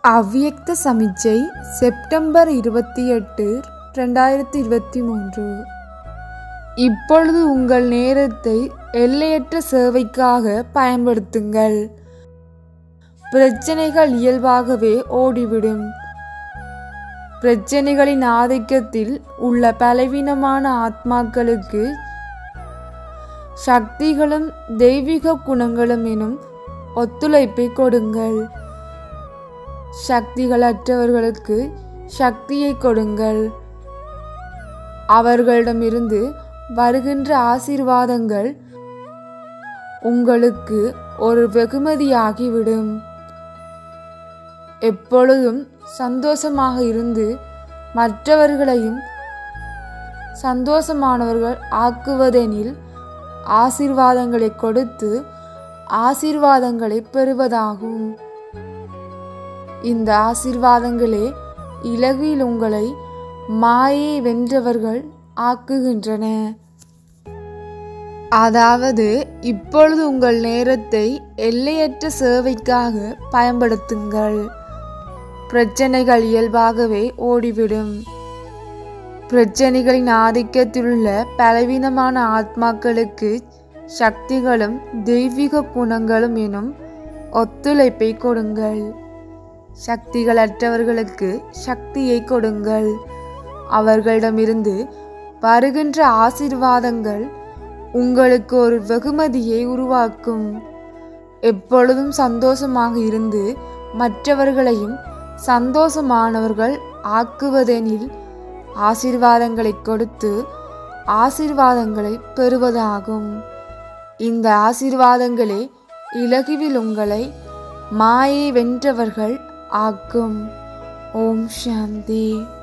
அவ்வியக்த சமிச்சை செப்டம்பர் இருபத்தி எட்டு ரெண்டாயிரத்தி இருபத்தி மூன்று இப்பொழுது உங்கள் நேரத்தை எல்லையற்ற சேவைக்காக பயன்படுத்துங்கள் பிரச்சனைகள் இயல்பாகவே ஓடிவிடும் பிரச்சனைகளின் ஆதிக்கத்தில் உள்ள பலவீனமான ஆத்மாக்களுக்கு சக்திகளும் தெய்வீக குணங்களும் எனும் ஒத்துழைப்பை கொடுங்கள் சக்திகளற்றவர்களுக்கு சக்தியை கொடுங்கள் அவர்களிடமிருந்து வருகின்ற ஆசீர்வாதங்கள் உங்களுக்கு ஒரு வெகுமதியாகிவிடும் எப்பொழுதும் சந்தோஷமாக இருந்து மற்றவர்களையும் சந்தோஷமானவர்கள் ஆக்குவதெனில் ஆசீர்வாதங்களை கொடுத்து ஆசீர்வாதங்களை பெறுவதாகும் இந்த ஆசீர்வாதங்களே இலகில் உங்களை மாயை வென்றவர்கள் ஆக்குகின்றன அதாவது இப்பொழுது உங்கள் நேரத்தை எல்லையற்ற சேவைக்காக பயன்படுத்துங்கள் பிரச்சனைகள் இயல்பாகவே ஓடிவிடும் பிரச்சனைகளின் ஆதிக்கத்திலுள்ள பலவீனமான ஆத்மாக்களுக்கு சக்திகளும் தெய்வீக குணங்களும் எனும் ஒத்துழைப்பை கொடுங்கள் சக்திகளற்றவர்களுக்கு சக்தியை கொடுங்கள் அவர்களிடமிருந்து வருகின்ற ஆசீர்வாதங்கள் உங்களுக்கு ஒரு வெகுமதியை உருவாக்கும் எப்பொழுதும் சந்தோஷமாக இருந்து மற்றவர்களையும் சந்தோஷமானவர்கள் ஆக்குவதெனில் ஆசீர்வாதங்களை கொடுத்து ஆசீர்வாதங்களை பெறுவதாகும் இந்த ஆசீர்வாதங்களே இலகுவில் உங்களை மாயை வென்றவர்கள் ஆக்கும் ஓம் சாந்தி